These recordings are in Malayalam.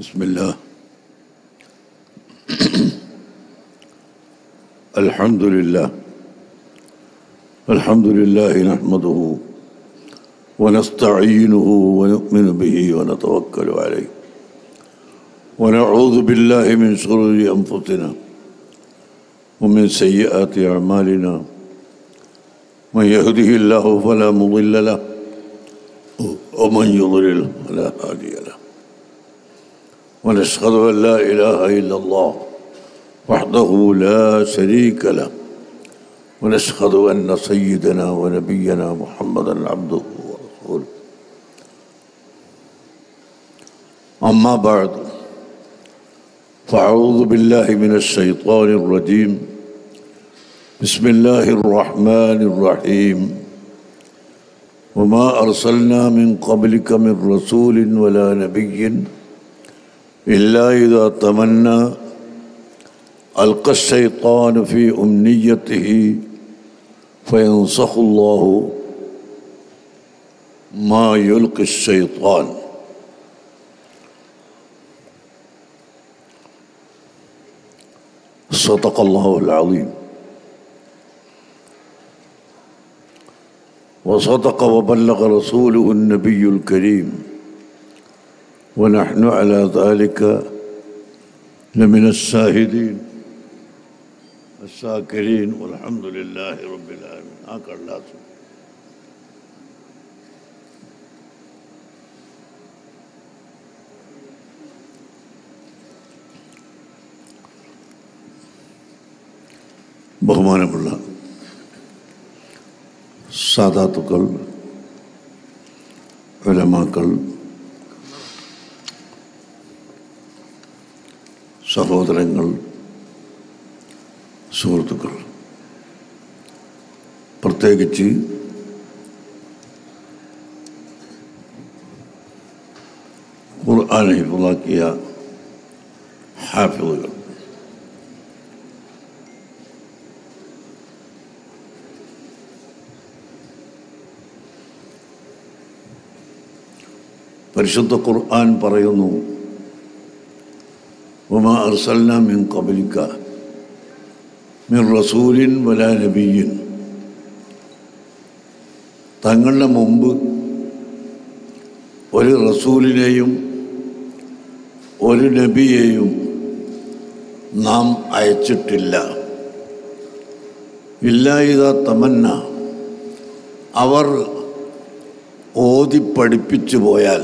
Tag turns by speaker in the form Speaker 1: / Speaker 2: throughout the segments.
Speaker 1: بسم الله الحمد لله الحمد لله نحمده ونستعينه ونؤمن به ونتوكل عليه ونعوذ بالله من شرور انفسنا ومن سيئات اعمالنا من يهده الله فلا مضل له ومن يضلل فلا هادي له ونشهد ان لا اله الا الله وحده لا شريك له ونشهد ان سيدنا ونبينا محمدا عبده ورسوله اما بعد فاعوذ بالله من الشيطان الرجيم بسم الله الرحمن الرحيم وما ارسلنا من قبلك من رسول ولا نبي الا اذا تمنى القى الشيطان في امنيته فينسخ الله ما يلقي الشيطان صدق الله العظيم وصدق وبلغ رسوله النبي الكريم ونحن على ذلك لمن الشاهدين الشاكرين والحمد لله رب العالمين هكذا لازم ബഹുമാനമുള്ള സാധാത്തുക്കൾ ഉലമാക്കൾ സഹോദരങ്ങൾ സുഹൃത്തുക്കൾ പ്രത്യേകിച്ച് ഖുർആൻ ഹിഫുള്ളാക്കിയ ഹാഫിളുകൾ പരിശുദ്ധ ഖുർആൻ പറയുന്നു وما أرسلنا من قبلك من رسول ولا نبي തങ്ങളുടെ മുമ്പ് ഒരു റസൂലിനെയും ഒരു നബിയെയും നാം അയച്ചിട്ടില്ല ഇല്ല ഇതാ തമന്ന അവർ ഓതി പഠിപ്പിച്ചു പോയാൽ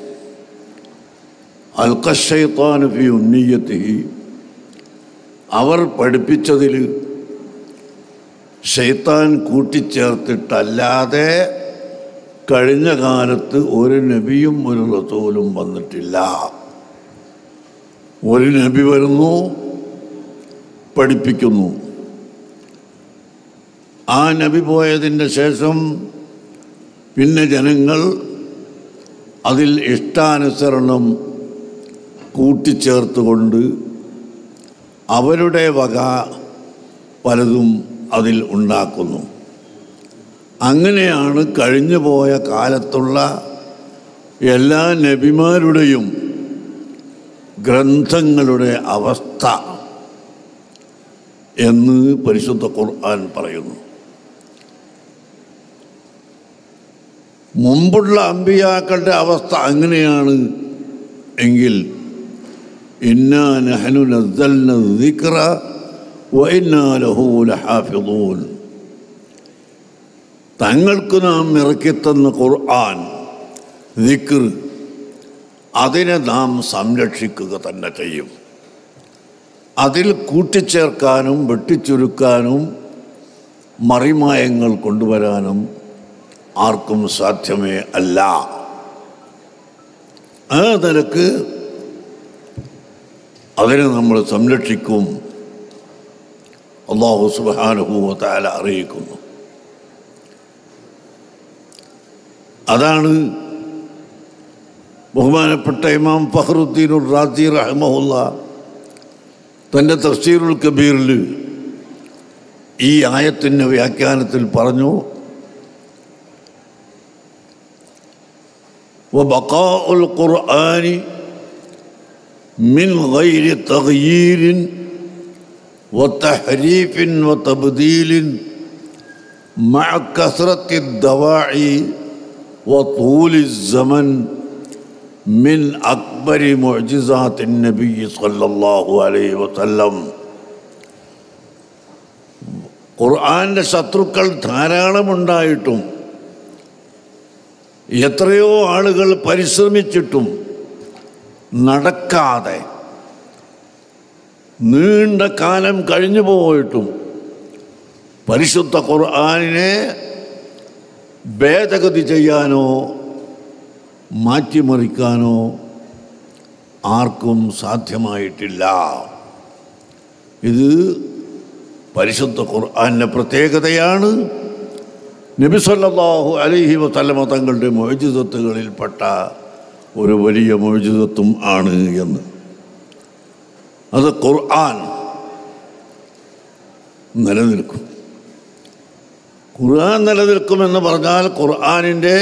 Speaker 1: അൽക്കഷൈത്താൻ ഫി ഉന്നയത്തി അവർ പഠിപ്പിച്ചതിൽ ഷെയ്ത്താൻ കൂട്ടിച്ചേർത്തിട്ടല്ലാതെ കഴിഞ്ഞ കാലത്ത് ഒരു നബിയും ഒരു റസൂലും വന്നിട്ടില്ല ഒരു നബി വരുന്നു പഠിപ്പിക്കുന്നു ആ നബി പോയതിൻ്റെ ശേഷം പിന്നെ ജനങ്ങൾ അതിൽ ഇഷ്ടാനുസരണം കൂട്ടിച്ചേർത്തുകൊണ്ട് അവരുടെ വക പലതും അതിൽ ഉണ്ടാക്കുന്നു അങ്ങനെയാണ് കഴിഞ്ഞു പോയ കാലത്തുള്ള എല്ലാ നബിമാരുടെയും ഗ്രന്ഥങ്ങളുടെ അവസ്ഥ എന്ന് പരിശുദ്ധ ഖുർആൻ പറയുന്നു മുമ്പുള്ള അമ്പിയാക്കളുടെ അവസ്ഥ അങ്ങനെയാണ് എങ്കിൽ ഇന്നാ നഹനു നസ്സൽന ദിക്റ വഇന്നാ ലഹു ലഹാഫിളൂൻ തങ്ങൾക്ക് നാം ഇറക്കിത്തന്ന ഖുർആൻ ദിക്ർ അതിനെ നാം സംരക്ഷിക്കുക തന്നെ ചെയ്യും അതിൽ കൂട്ടിച്ചേർക്കാനും വെട്ടിച്ചുരുക്കാനും മറിമായങ്ങൾ കൊണ്ടുവരാനും ആർക്കും സാധ്യമേ അല്ല ആ നിലക്ക് അതിനെ നമ്മൾ സംരക്ഷിക്കും അള്ളാഹു സുബാനുഭൂവത്താല അറിയിക്കുന്നു അതാണ് ബഹുമാനപ്പെട്ട ഇമാം ഫഹറുദ്ദീനുർ റാജി റഹ്മുല്ല തൻ്റെ തഫ്സീറുൽ കബീറിൽ ഈ ആയത്തിൻ്റെ വ്യാഖ്യാനത്തിൽ പറഞ്ഞു وبقاء القرآن من غير تغيير وتحريف وتبديل مع كثرة الدواعي وطول الزمن من أكبر معجزات النبي صلى الله عليه وسلم ഖുർആന്റെ ശത്രുക്കൾ ധാരാളമുണ്ടായിട്ടും എത്രയോ ആളുകൾ പരിശ്രമിച്ചിട്ടും നടക്കാതെ നീണ്ട കാലം കഴിഞ്ഞു പോയിട്ടും പരിശുദ്ധ ഖുർആാനിനെ ഭേദഗതി ചെയ്യാനോ മാറ്റിമറിക്കാനോ ആർക്കും സാധ്യമായിട്ടില്ല ഇത് പരിശുദ്ധ ഖുർആാനിൻ്റെ പ്രത്യേകതയാണ് നബി സല്ലല്ലാഹു അലൈഹി വസല്ലമ തങ്ങളുടെ മൊഴിജിതത്തുകളിൽപ്പെട്ട ഒരു വലിയ മൊഴിജിതത്വം ആണ് എന്ന് അത് ഖുർആൻ നിലനിൽക്കും ഖുർആൻ നിലനിൽക്കുമെന്ന് പറഞ്ഞാൽ ഖുർആനിൻ്റെ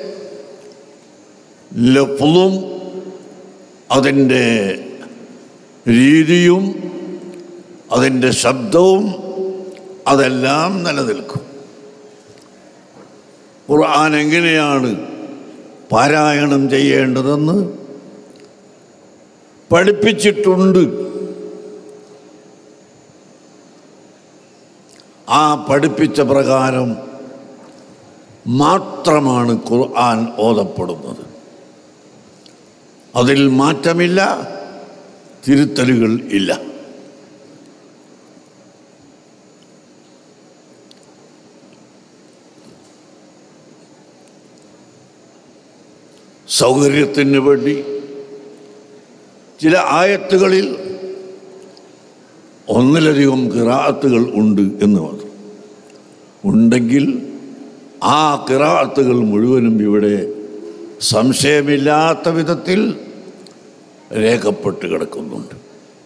Speaker 1: ലഫ്ലും അതിൻ്റെ രീതിയും അതിൻ്റെ ശബ്ദവും അതെല്ലാം നിലനിൽക്കും ഖുർആൻ എങ്ങനെയാണ് പാരായണം ചെയ്യേണ്ടതെന്ന് പഠിപ്പിച്ചിട്ടുണ്ട് ആ പഠിപ്പിച്ച പ്രകാരം മാത്രമാണ് ഖുർആൻ ഓതപ്പെടുന്നത് അതിൽ മാറ്റമില്ല തിരുത്തലുകൾ ഇല്ല സൗകര്യത്തിന് വേണ്ടി ചില ആയത്തുകളിൽ ഒന്നിലധികം കിറാത്തുകൾ ഉണ്ട് എന്ന് മാത്രം ഉണ്ടെങ്കിൽ ആ കിറാത്തുകൾ മുഴുവനും ഇവിടെ സംശയമില്ലാത്ത വിധത്തിൽ രേഖപ്പെട്ട് കിടക്കുന്നുണ്ട്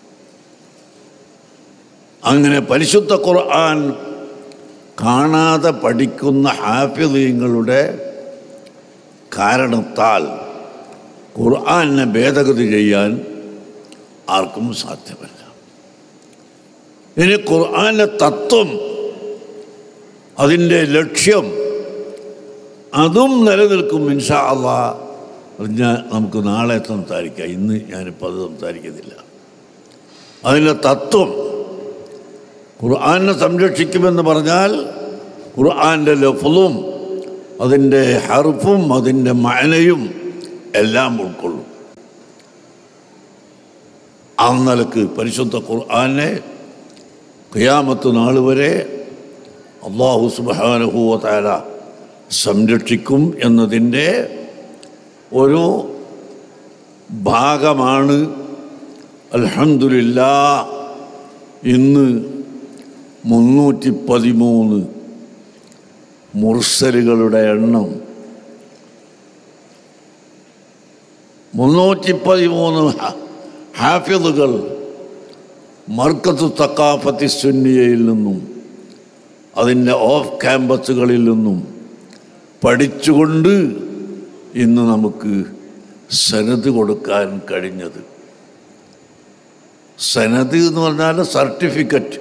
Speaker 1: അങ്ങനെ പരിശുദ്ധ ഖുർആൻ കാണാതെ പഠിക്കുന്ന ഹാഫിദീങ്ങളുടെ കാരണത്താൽ ഖുർആനെ ഭേദഗതി ചെയ്യാൻ ആർക്കും സാധ്യമല്ല ഇനി ഖുർആന്റെ തത്വം അതിൻ്റെ ലക്ഷ്യം അതും നിലനിൽക്കും ഇൻഷാ അള്ളാ അത് ഞാൻ നമുക്ക് നാളെ സംസാരിക്കാം ഇന്ന് ഞാനിപ്പോൾ അത് സംസാരിക്കുന്നില്ല അതിൻ്റെ തത്വം ഖുർആനെ സംരക്ഷിക്കുമെന്ന് പറഞ്ഞാൽ ഖുർആൻ്റെ ലഫ്ലും അതിൻ്റെ ഹർഫും അതിൻ്റെ മയനയും എല്ലാം ഉൾക്കൊള്ളും ആ നിലക്ക് പരിശുദ്ധ ഖുർആനെ ഖിയാമത്ത് നാൾ വരെ അള്ളാഹു സുബാനുഭൂവതാര സംരക്ഷിക്കും എന്നതിൻ്റെ ഒരു ഭാഗമാണ് അൽഹംദുലില്ല ഇന്ന് മുന്നൂറ്റി പതിമൂന്ന് മുർസലുകളുടെ എണ്ണം മുന്നൂറ്റി പതിമൂന്ന് ഹാഫിദുകൾ മർക്കത്ത് തക്കാഫത്തി സുന്നിയയിൽ നിന്നും അതിൻ്റെ ഓഫ് ക്യാമ്പസുകളിൽ നിന്നും പഠിച്ചുകൊണ്ട് ഇന്ന് നമുക്ക് സനത് കൊടുക്കാൻ കഴിഞ്ഞത് സനത് എന്ന് പറഞ്ഞാൽ സർട്ടിഫിക്കറ്റ്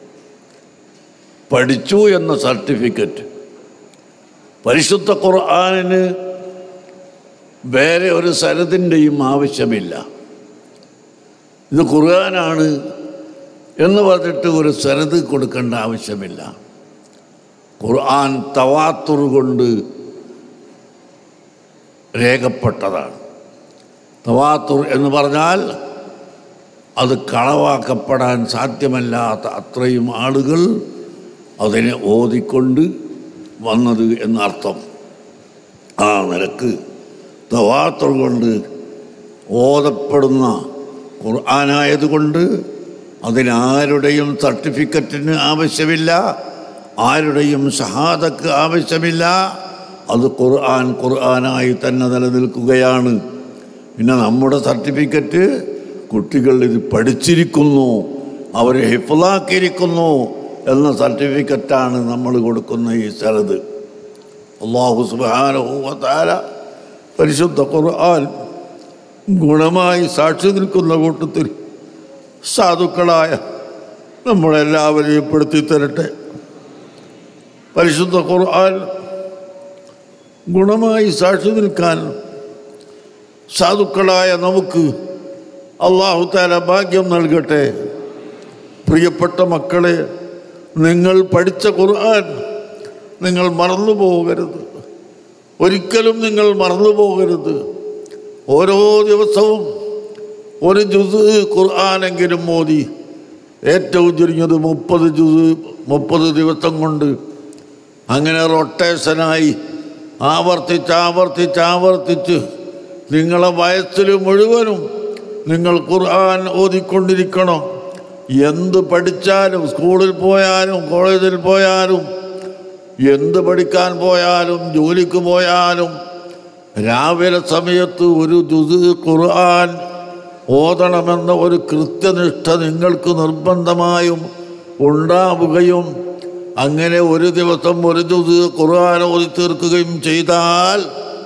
Speaker 1: പഠിച്ചു എന്ന സർട്ടിഫിക്കറ്റ് പരിശുദ്ധ ഖുർആാനിന് വേറെ ഒരു സനത്തിൻ്റെയും ആവശ്യമില്ല ഇത് ഖുർആനാണ് എന്ന് പറഞ്ഞിട്ട് ഒരു സനത് കൊടുക്കേണ്ട ആവശ്യമില്ല ഖുർആൻ തവാത്തുർ കൊണ്ട് രേഖപ്പെട്ടതാണ് തവാത്തുർ എന്ന് പറഞ്ഞാൽ അത് കളവാക്കപ്പെടാൻ സാധ്യമല്ലാത്ത അത്രയും ആളുകൾ അതിനെ ഓതിക്കൊണ്ട് വന്നത് എന്നർത്ഥം ആ നിലക്ക് തവാത്തുർ കൊണ്ട് ഓതപ്പെടുന്ന ഖുർആനായതുകൊണ്ട് അതിനാരുടെയും സർട്ടിഫിക്കറ്റിന് ആവശ്യമില്ല ആരുടെയും ഷഹാദക്ക് ആവശ്യമില്ല അത് ഖുർആൻ ഖുർആനായി തന്നെ നിലനിൽക്കുകയാണ് പിന്നെ നമ്മുടെ സർട്ടിഫിക്കറ്റ് കുട്ടികൾ ഇത് പഠിച്ചിരിക്കുന്നു അവർ ഹിഫലാക്കിയിരിക്കുന്നു എന്ന സർട്ടിഫിക്കറ്റാണ് നമ്മൾ കൊടുക്കുന്ന ഈ സ്ഥലത്ത് അള്ളാഹു സുബാനഹൂവത്താല പരിശുദ്ധ ഖുർആൻ ഗുണമായി സാക്ഷി നിൽക്കുന്ന കൂട്ടത്തിൽ സാധുക്കളായ നമ്മളെല്ലാവരെയും പെടുത്തി തരട്ടെ പരിശുദ്ധ ഖുർആൻ ഗുണമായി സാക്ഷി നിൽക്കാൻ സാധുക്കളായ നമുക്ക് അള്ളാഹു താല ഭാഗ്യം നൽകട്ടെ പ്രിയപ്പെട്ട മക്കളെ നിങ്ങൾ പഠിച്ച ഖുർആൻ നിങ്ങൾ മറന്നു പോകരുത് ഒരിക്കലും നിങ്ങൾ മറന്നു പോകരുത് ഓരോ ദിവസവും ഒരു ജുസ് ഖുർആാനെങ്കിലും മോദി ഏറ്റവും ചുരുങ്ങിയത് മുപ്പത് ജുസ് മുപ്പത് ദിവസം കൊണ്ട് അങ്ങനെ റൊട്ടേഷനായി ആവർത്തിച്ച് ആവർത്തിച്ച് ആവർത്തിച്ച് നിങ്ങളെ വയസ്സിൽ മുഴുവനും നിങ്ങൾ ഖുർആൻ ഓതിക്കൊണ്ടിരിക്കണം എന്ത് പഠിച്ചാലും സ്കൂളിൽ പോയാലും കോളേജിൽ പോയാലും എന്ത് പഠിക്കാൻ പോയാലും ജോലിക്ക് പോയാലും രാവിലെ സമയത്ത് ഒരു ജുസ് ഖുർആൻ ഓതണമെന്ന ഒരു കൃത്യനിഷ്ഠ നിങ്ങൾക്ക് നിർബന്ധമായും ഉണ്ടാവുകയും അങ്ങനെ ഒരു ദിവസം ഒരു ജുസ് ഖുർആൻ ഓതി തീർക്കുകയും ചെയ്താൽ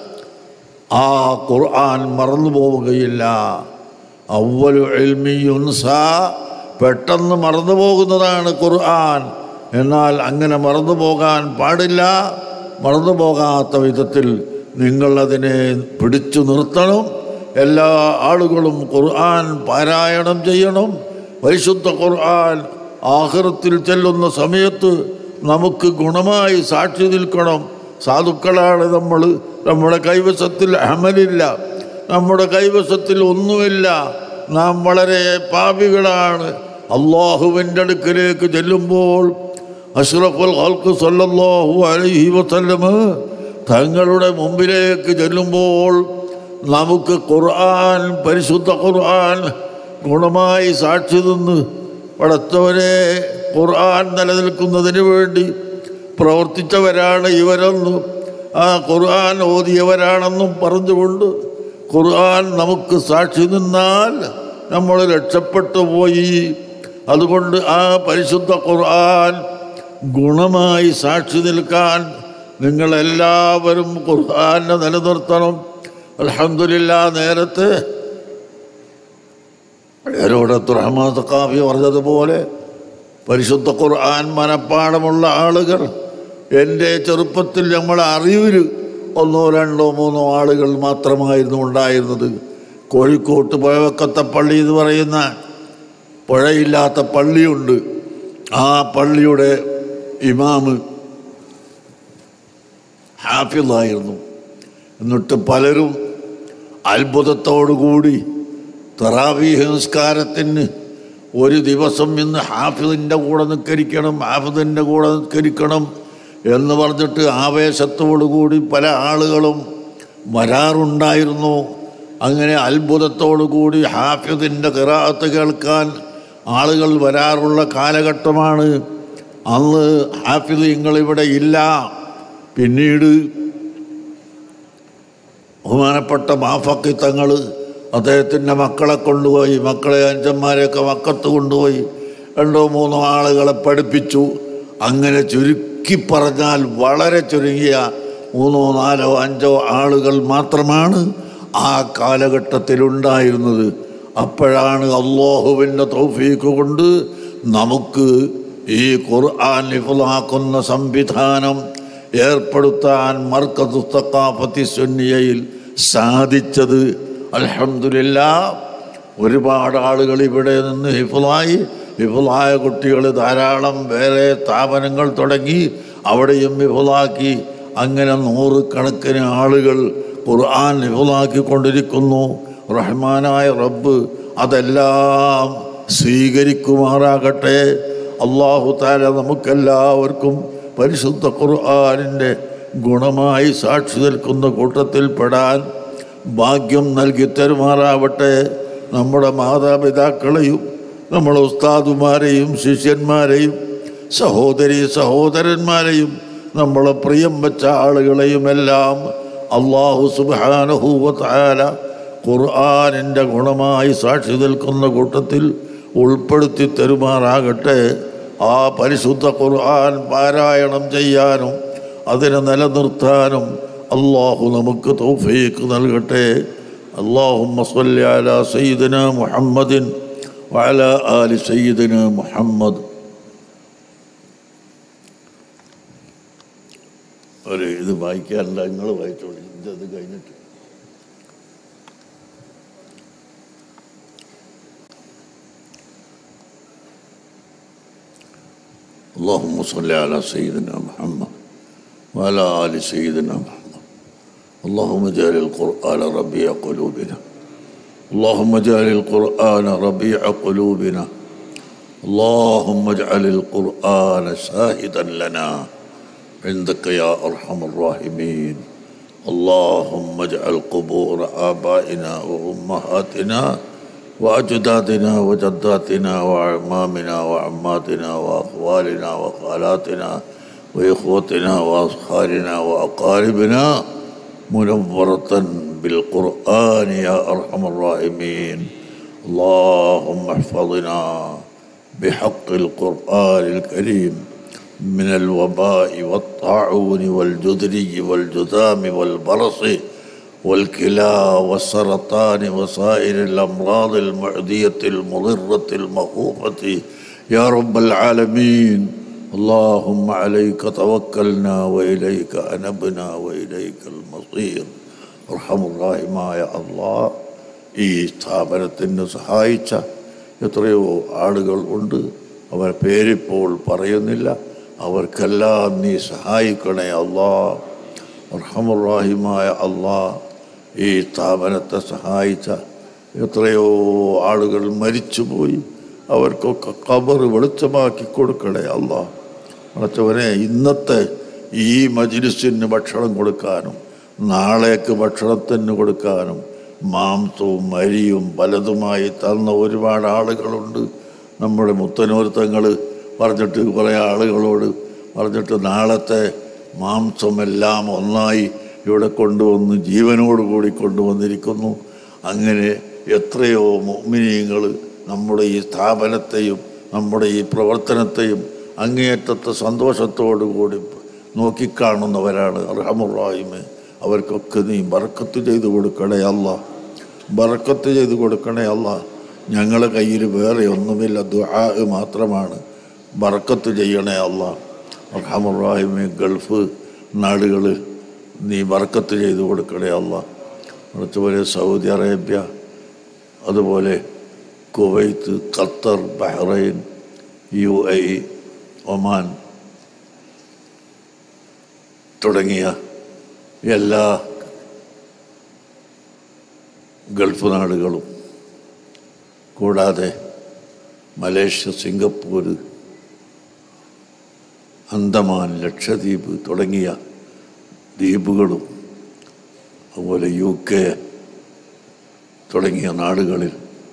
Speaker 1: ആ ഖുർആൻ മറന്നു പോവുകയില്ല അവലു എൽമിയുൻസ പെട്ടെന്ന് മറന്നു പോകുന്നതാണ് ഖുർആൻ എന്നാൽ അങ്ങനെ മറന്നു പോകാൻ പാടില്ല മറന്നു പോകാത്ത വിധത്തിൽ നിങ്ങളതിനെ പിടിച്ചു നിർത്തണം എല്ലാ ആളുകളും ഖുർആൻ പാരായണം ചെയ്യണം പരിശുദ്ധ ഖുർആൻ ആഹൃത്തിൽ ചെല്ലുന്ന സമയത്ത് നമുക്ക് ഗുണമായി സാക്ഷി നിൽക്കണം സാധുക്കളാണ് നമ്മൾ നമ്മുടെ കൈവശത്തിൽ അമലില്ല നമ്മുടെ കൈവശത്തിൽ ഒന്നുമില്ല നാം വളരെ പാപികളാണ് അള്ളാഹുവിൻ്റെ അടുക്കലേക്ക് ചെല്ലുമ്പോൾ അഷ്റഫുൽ ഹൽക്ക് സല്ലല്ലാഹു അലൈഹി വസല്ലമ തങ്ങളുടെ മുമ്പിലേക്ക് ചെല്ലുമ്പോൾ നമുക്ക് ഖുർആൻ പരിശുദ്ധ ഖുർആൻ ഗുണമായി സാക്ഷി നിന്ന് പടച്ചവരെ ഖുർആൻ നിലനിൽക്കുന്നതിന് വേണ്ടി പ്രവർത്തിച്ചവരാണ് ഇവരെന്നും ആ ഖുർആൻ ഓതിയവരാണെന്നും പറഞ്ഞുകൊണ്ട് ഖുർആൻ നമുക്ക് സാക്ഷി നിന്നാൽ നമ്മൾ രക്ഷപ്പെട്ടു പോയി അതുകൊണ്ട് ആ പരിശുദ്ധ ഖുർആൻ ഗുണമായി സാക്ഷി നിൽക്കാൻ നിങ്ങളെല്ലാവരും ഖുർആനെ നിലനിർത്തണം അലഹമില്ല നേരത്തെ ഏരോടത്ത് റഹ്മാത്ത് കാഫി പറഞ്ഞതുപോലെ പരിശുദ്ധ ഖുർആൻ മനപ്പാടമുള്ള ആളുകൾ എൻ്റെ ചെറുപ്പത്തിൽ നമ്മളെ അറിവിൽ ഒന്നോ രണ്ടോ മൂന്നോ ആളുകൾ മാത്രമായിരുന്നു ഉണ്ടായിരുന്നത് കോഴിക്കോട്ട് പുഴവക്കത്തെ പള്ളി എന്ന് പറയുന്ന പുഴയില്ലാത്ത പള്ളിയുണ്ട് ആ പള്ളിയുടെ ഇമാമ് ഹാഫിളായിരുന്നു എന്നിട്ട് പലരും അത്ഭുതത്തോടുകൂടി തറാവീഹ് നിസ്കാരത്തിന് ഒരു ദിവസം ഇന്ന് ഹാഫിദിൻ്റെ കൂടെ നിസ്കരിക്കണം ഹാഫിദിൻ്റെ കൂടെ നിസ്കരിക്കണം എന്ന് പറഞ്ഞിട്ട് ആവേശത്തോടുകൂടി പല ആളുകളും വരാറുണ്ടായിരുന്നു അങ്ങനെ അത്ഭുതത്തോടുകൂടി ഹാഫിദിൻ്റെ കിറാത്ത് കേൾക്കാൻ ആളുകൾ വരാറുള്ള കാലഘട്ടമാണ് അന്ന് ഹാഫിദ് നിങ്ങളിവിടെ ഇല്ല പിന്നീട് ബഹുമാനപ്പെട്ട മാഫക്കി തങ്ങൾ അദ്ദേഹത്തിൻ്റെ മക്കളെ കൊണ്ടുപോയി മക്കളെ അഞ്ചന്മാരെയൊക്കെ മക്കത്ത് കൊണ്ടുപോയി രണ്ടോ മൂന്നോ ആളുകളെ പഠിപ്പിച്ചു അങ്ങനെ ചുരുക്കി പറഞ്ഞാൽ വളരെ ചുരുങ്ങിയ മൂന്നോ നാലോ അഞ്ചോ ആളുകൾ മാത്രമാണ് ആ കാലഘട്ടത്തിലുണ്ടായിരുന്നത് അപ്പോഴാണ് അള്ളാഹുവിൻ്റെ തൗഫീക്ക് കൊണ്ട് നമുക്ക് ഈ ഖുർആൻ ഹിഫുലാക്കുന്ന സംവിധാനം ഏർപ്പെടുത്താൻ മർക്കത്ത് തക്കാഫത്തി സുന്നിയയിൽ സാധിച്ചത് അലഹമില്ല ഒരുപാട് ആളുകൾ ഇവിടെ നിന്ന് ഹിഫുലായി ഹിഫുലായ കുട്ടികൾ ധാരാളം വേറെ സ്ഥാപനങ്ങൾ തുടങ്ങി അവിടെയും ഹിഫുലാക്കി അങ്ങനെ നൂറുകണക്കിന് ആളുകൾ ഖുർആൻ ഹിഫുലാക്കിക്കൊണ്ടിരിക്കുന്നു റഹ്മാനായ റബ്ബ് അതെല്ലാം സ്വീകരിക്കുമാറാകട്ടെ അള്ളാഹു താല നമുക്കെല്ലാവർക്കും പരിശുദ്ധ ഖുർആാനിൻ്റെ ഗുണമായി സാക്ഷി നിൽക്കുന്ന കൂട്ടത്തിൽ പെടാൻ ഭാഗ്യം നൽകി തരുമാറാവട്ടെ നമ്മുടെ മാതാപിതാക്കളെയും നമ്മുടെ ഉസ്താദുമാരെയും ശിഷ്യന്മാരെയും സഹോദരി സഹോദരന്മാരെയും നമ്മളെ പ്രിയം വെച്ച ആളുകളെയും എല്ലാം അള്ളാഹു സുബാനഹൂവത്താല ഖുർആാനിൻ്റെ ഗുണമായി സാക്ഷി നിൽക്കുന്ന കൂട്ടത്തിൽ ഉൾപ്പെടുത്തി തരുമാറാകട്ടെ ആ പരിശുദ്ധ ഖുർആൻ പാരായണം ചെയ്യാനും അതിനെ നിലനിർത്താനും അള്ളാഹു നമുക്ക് തൗഫീക്ക് നൽകട്ടെ اللهم صل على سيدنا محمد وعلى آل سيدنا محمد ഒരു ഇത് വായിക്കാനല്ല നിങ്ങൾ വായിച്ചോളി ഇത് കഴിഞ്ഞിട്ട് اللهم صل على سيدنا محمد وعلى آل سيدنا محمد اللهم اجعل القرآن ربيع قلوبنا اللهم اجعل القرآن ربيع قلوبنا اللهم اجعل القرآن شاهدا لنا عندك يا أرحم الراحمين اللهم اجعل قبور آبائنا وأمهاتنا وأجدادنا وجداتنا وأعمامنا وعماتنا وأخوالنا وخالاتنا وإخوتنا وأصهارنا وأقاربنا منورة بالقرآن يا أرحم الراحمين اللهم احفظنا بحق القرآن الكريم من الوباء والطاعون والجدري والجذام والبرص والكلى والسرطان وسائر الأمراض المعدية المضرة المخوفة يا رب العالمين اللهم عليك توكلنا وإليك أنبنا وإليك المصير ارحم الراحമായ അള്ളാഹ് ഈ സ്ഥാപനത്തിന് സഹായിച്ച എത്രയോ ആളുകൾ ഉണ്ട് അവർ പേരിപ്പോൾ പറയുന്നില്ല അവർക്കെല്ലാം നീ സഹായിക്കണേ അള്ളാ അർഹമുറാഹിമായ അള്ളാ ഈ സ്ഥാപനത്തെ സഹായിച്ച എത്രയോ ആളുകൾ മരിച്ചുപോയി അവർക്കൊക്കെ കബർ വെളിച്ചമാക്കി കൊടുക്കണേ അള്ളാ വളച്ചവനെ ഇന്നത്തെ ഈ മജിലിസിന് ഭക്ഷണം കൊടുക്കാനും നാളേക്ക് ഭക്ഷണത്തിന് കൊടുക്കാനും മാംസവും മരിയും പലതുമായി തന്ന ഒരുപാട് ആളുകളുണ്ട് നമ്മുടെ മുത്തനൂർത്തങ്ങൾ പറഞ്ഞിട്ട് കുറേ ആളുകളോട് പറഞ്ഞിട്ട് നാളത്തെ മാംസമെല്ലാം ഒന്നായി ഇവിടെ കൊണ്ടുവന്ന് ജീവനോടുകൂടി കൊണ്ടുവന്നിരിക്കുന്നു അങ്ങനെ എത്രയോ മോമിനിയങ്ങൾ നമ്മുടെ ഈ സ്ഥാപനത്തെയും നമ്മുടെ ഈ പ്രവർത്തനത്തെയും അങ്ങേയറ്റത്തെ സന്തോഷത്തോടു കൂടി നോക്കിക്കാണുന്നവരാണ് അർഹമുറായ്മ അവർക്കൊക്കെ നീ ബറക്കത്ത് ചെയ്ത് കൊടുക്കണേ അല്ല ബറക്കത്ത് ചെയ്ത് കൊടുക്കണേ അല്ല ഞങ്ങളുടെ കയ്യിൽ വേറെ ഒന്നുമില്ല ദുആ മാത്രമാണ് ബറക്കത്ത് ചെയ്യണേ അല്ല അർഹമുറായ്മ ഗൾഫ് നാടുകൾ നീ ബറക്കത്ത് ചെയ്ത് കൊടുക്കണേ അല്ല അടുത്തുപോലെ സൗദി അറേബ്യ അതുപോലെ Kuwait Qatar Bahrain U A Oman തുടങ്ങിയ എല്ലാ ഗൾഫ് നാടുകളും കൂടാതെ മലേഷ്യ സിംഗപ്പൂർ അന്തമാൻ ലക്ഷദ്വീപ് തുടങ്ങിയ ദ്വീപുകളും അതുപോലെ യു കെ തുടങ്ങിയ നാടുകളിൽ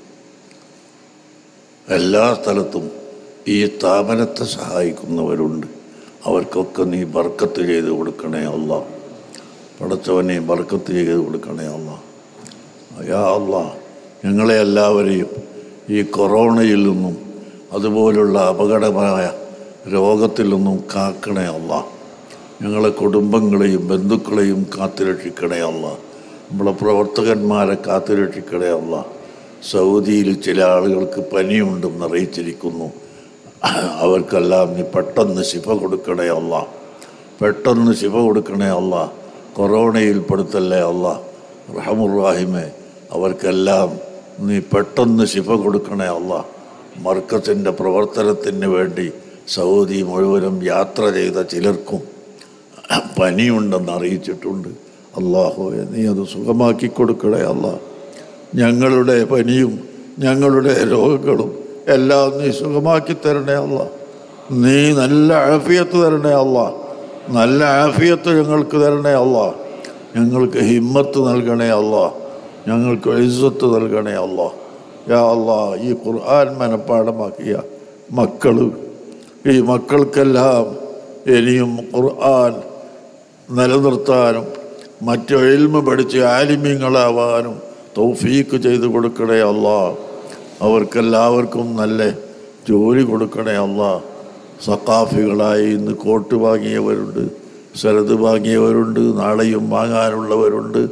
Speaker 1: എല്ലാ സ്ഥലത്തും ഈ സ്ഥാപനത്തെ സഹായിക്കുന്നവരുണ്ട് അവർക്കൊക്കെ നീ ബർക്കത്ത് ചെയ്ത് കൊടുക്കണേ അല്ല പടച്ചവനെ ബർക്കത്ത് ചെയ്ത് കൊടുക്കണേ അല്ല യാ അല്ല ഞങ്ങളെ എല്ലാവരെയും ഈ കൊറോണയിൽ നിന്നും അതുപോലുള്ള അപകടമായ രോഗത്തിൽ നിന്നും കാക്കണേ അല്ല ഞങ്ങളെ കുടുംബങ്ങളെയും ബന്ധുക്കളെയും കാത്തുരക്ഷിക്കണേ അല്ല നമ്മളെ പ്രവർത്തകന്മാരെ കാത്തുരക്ഷിക്കണേ അല്ല സൗദിയിൽ ചില ആളുകൾക്ക് പനിയുണ്ടെന്ന് അറിയിച്ചിരിക്കുന്നു അവർക്കെല്ലാം നീ പെട്ടെന്ന് ശിഫ കൊടുക്കണേ അല്ല പെട്ടെന്ന് ശിഫ കൊടുക്കണേ അല്ല കൊറോണയിൽ പെടുത്തല്ലേ അല്ല റഹമുറാഹിമെ അവർക്കെല്ലാം നീ പെട്ടെന്ന് ശിഫ കൊടുക്കണേ അല്ല മർക്കത്തിൻ്റെ പ്രവർത്തനത്തിന് വേണ്ടി സൗദി മുഴുവനും യാത്ര ചെയ്ത ചിലർക്കും പനിയുണ്ടെന്ന് അറിയിച്ചിട്ടുണ്ട് അള്ളാഹുവെ നീ അത് സുഖമാക്കി കൊടുക്കണേ അല്ല ഞങ്ങളുടെ പനിയും ഞങ്ങളുടെ രോഗങ്ങളും എല്ലാം നീ സുഖമാക്കി തരണേ അല്ല നീ നല്ല ആഫിയത്ത് തരണേ അല്ല നല്ല ആഫിയത്ത് ഞങ്ങൾക്ക് തരണേ അല്ല ഞങ്ങൾക്ക് ഹിമ്മത്ത് നൽകണേ അല്ല ഞങ്ങൾക്ക് ഇസ്സത്ത് നൽകണേ അല്ല യാ അല്ല ഈ ഖുർആൻ മനപ്പാടമാക്കിയ മക്കൾ ഈ മക്കൾക്കെല്ലാം ഇനിയും ഖുർആൻ നിലനിർത്താനും മറ്റു എൽമ പഠിച്ച് ആലിമ്യങ്ങളാവാനും തൗഫീക്ക് ചെയ്ത് കൊടുക്കണേ അല്ല അവർക്കെല്ലാവർക്കും നല്ല ജോലി കൊടുക്കണേ അല്ല സക്കാഫികളായി ഇന്ന് കോട്ട് വാങ്ങിയവരുണ്ട് ശരത് വാങ്ങിയവരുണ്ട് നാളെയും വാങ്ങാനുള്ളവരുണ്ട്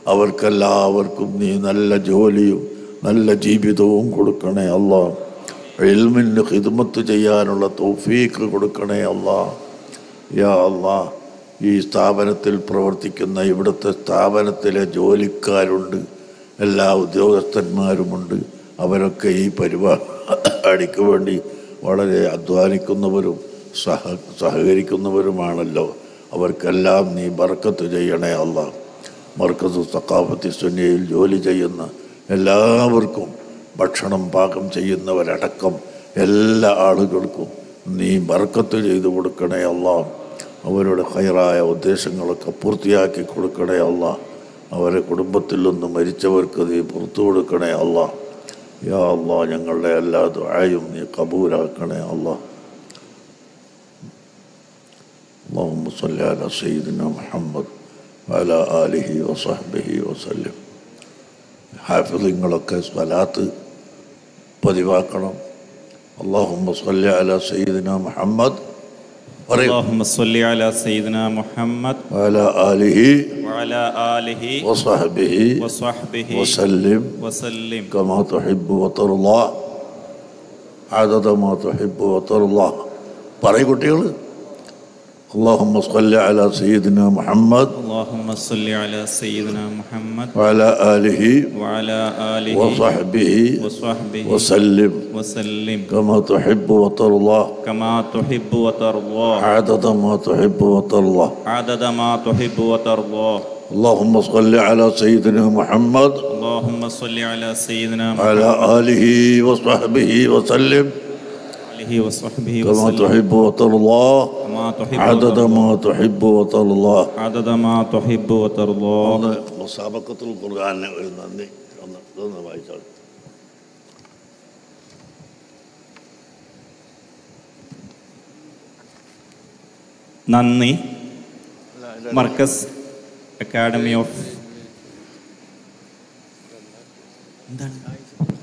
Speaker 1: അവർക്കെല്ലാവർക്കും നീ നല്ല ജോലിയും നല്ല ജീവിതവും കൊടുക്കണേ അല്ലാ എൽമിന് ഹിദ്മത്ത് ചെയ്യാനുള്ള തൗഫീക്ക് കൊടുക്കണേ അല്ലാ യാ അല്ലാ ഈ സ്ഥാപനത്തിൽ പ്രവർത്തിക്കുന്ന ഇവിടുത്തെ സ്ഥാപനത്തിലെ ജോലിക്കാരുണ്ട് എല്ലാ ഉദ്യോഗസ്ഥന്മാരുമുണ്ട് അവരൊക്കെ ഈ പരിപാടിക്ക് വേണ്ടി വളരെ അധ്വാനിക്കുന്നവരും സഹ സഹകരിക്കുന്നവരുമാണല്ലോ അവർക്കെല്ലാം നീ ബർക്കത്ത് ചെയ്യണേ അല്ല മർക്കത്ത് സക്കാഫത്തി സുന്നയിൽ ജോലി ചെയ്യുന്ന എല്ലാവർക്കും ഭക്ഷണം പാകം ചെയ്യുന്നവരടക്കം എല്ലാ ആളുകൾക്കും നീ ബർക്കത്ത് ചെയ്തു കൊടുക്കണേ അല്ല അവരുടെ ഹൈറായ ഉദ്ദേശങ്ങളൊക്കെ പൂർത്തിയാക്കി കൊടുക്കണേ അല്ല അവരെ കുടുംബത്തിൽ നിന്ന് മരിച്ചവർക്ക് നീ പുറത്തു കൊടുക്കണേ അല്ല യാ അല്ലാ ഞങ്ങളുടെ എല്ലാ ദുആയും നീ കബൂലാക്കണേ അല്ലാ اللهم صل على سيدنا محمد وعلى آله وصحبه وسلم ഹാഫിളിങ്ങളൊക്കെ സ്വലാത്ത് പതിവാക്കണം اللهم صل على سيدنا محمد പറയൂ
Speaker 2: اللهم صل على سيدنا محمد
Speaker 1: وعلى آله
Speaker 2: وعلى آله
Speaker 1: وصحبه
Speaker 2: وصحبه
Speaker 1: وسلم
Speaker 2: وسلم
Speaker 1: كما تحب وترضى عدد ما تحب وترضى പറയൂ കുട്ടികൾ اللهم صل على سيدنا محمد
Speaker 2: اللهم صل على سيدنا محمد
Speaker 1: وعلى آله
Speaker 2: وعلى آله
Speaker 1: وصحبه
Speaker 2: وصحبه
Speaker 1: وسلم
Speaker 2: وسلم
Speaker 1: كما تحب وترضى
Speaker 2: كما تحب وترضى
Speaker 1: عدد ما تحب وترضى
Speaker 2: عدد ما تحب وترضى
Speaker 1: اللهم صل على سيدنا محمد
Speaker 2: اللهم صل على سيدنا
Speaker 1: وعلى
Speaker 2: محمد
Speaker 1: آله وصحبه وسلم
Speaker 2: آله وصحبه
Speaker 1: كما
Speaker 2: وسلم
Speaker 1: تحب وترضى
Speaker 2: كما تحب
Speaker 1: عدد
Speaker 2: وترضى
Speaker 1: ما تحب وترضى
Speaker 2: عدد ما تحب وترضى
Speaker 1: ഒന്ന് മുസാബക്കത്തുൽ ഖുർആാനെ ഒരു നന്ദി ഒന്ന് ഇതൊന്ന് വായിച്ചാൽ
Speaker 2: നന്ദി മർക്കസ് അക്കാഡമി ഓഫ് എന്താണ്